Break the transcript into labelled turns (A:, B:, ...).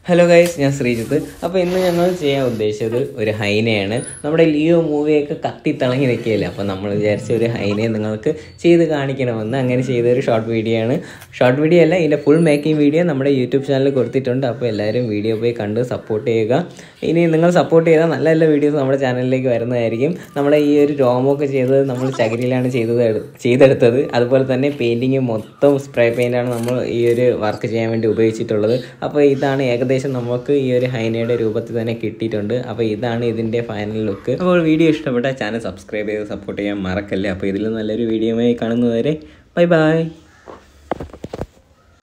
A: hello guys ഞാൻ ശ്രീജിത്ത് അപ്പോൾ ഇന്ന് ഞങ്ങൾ ചെയ്യാൻ ഉദ്ദേശിച്ചത് ഒരു ഹൈനയാണ് നമ്മുടെ ലിയോ മൂവിയൊക്കെ കത്തി തിളങ്ങി നിൽക്കുകയല്ലേ അപ്പോൾ നമ്മൾ വിചാരിച്ച ഒരു ഹൈനയെ നിങ്ങൾക്ക് ചെയ്ത് കാണിക്കണമെന്ന് അങ്ങനെ ചെയ്ത ഒരു ഷോർട്ട് വീഡിയോ ആണ് ഷോർട്ട് വീഡിയോ അല്ല ഇതിൻ്റെ ഫുൾ മേക്കിംഗ് വീഡിയോ നമ്മുടെ യൂട്യൂബ് ചാനലിൽ കൊടുത്തിട്ടുണ്ട് അപ്പോൾ എല്ലാവരും വീഡിയോ പോയി കണ്ട് സപ്പോർട്ട് ചെയ്യുക ഇനി നിങ്ങൾ സപ്പോർട്ട് ചെയ്താൽ നല്ല നല്ല വീഡിയോസ് നമ്മുടെ ചാനലിലേക്ക് വരുന്നതായിരിക്കും നമ്മുടെ ഈ ഒരു രോമമൊക്കെ ചെയ്തത് നമ്മൾ ചകിരിയിലാണ് ചെയ്തത് എടു- ചെയ്തെടുത്തത് അതുപോലെ തന്നെ പെയിൻറ്റിങ് മൊത്തം സ്പ്രേ പെയിൻ്റാണ് നമ്മൾ ഈ ഒരു വർക്ക് ചെയ്യാൻ വേണ്ടി ഉപയോഗിച്ചിട്ടുള്ളത് അപ്പോൾ ഇതാണ് ഏകദേശം നമുക്ക് ഈ ഒരു ഹൈനയുടെ രൂപത്തിൽ തന്നെ കിട്ടിയിട്ടുണ്ട് അപ്പോൾ ഇതാണ് ഇതിൻ്റെ ഫൈനൽ ലുക്ക് അപ്പോൾ വീഡിയോ ഇഷ്ടപ്പെട്ടാൽ ചാനൽ സബ്സ്ക്രൈബ് ചെയ്ത് സപ്പോർട്ട് ചെയ്യാൻ മറക്കല്ലേ അപ്പോൾ ഇതിൽ നല്ലൊരു വീഡിയോയുമായി കാണുന്നതുവരെ ബൈ ബൈ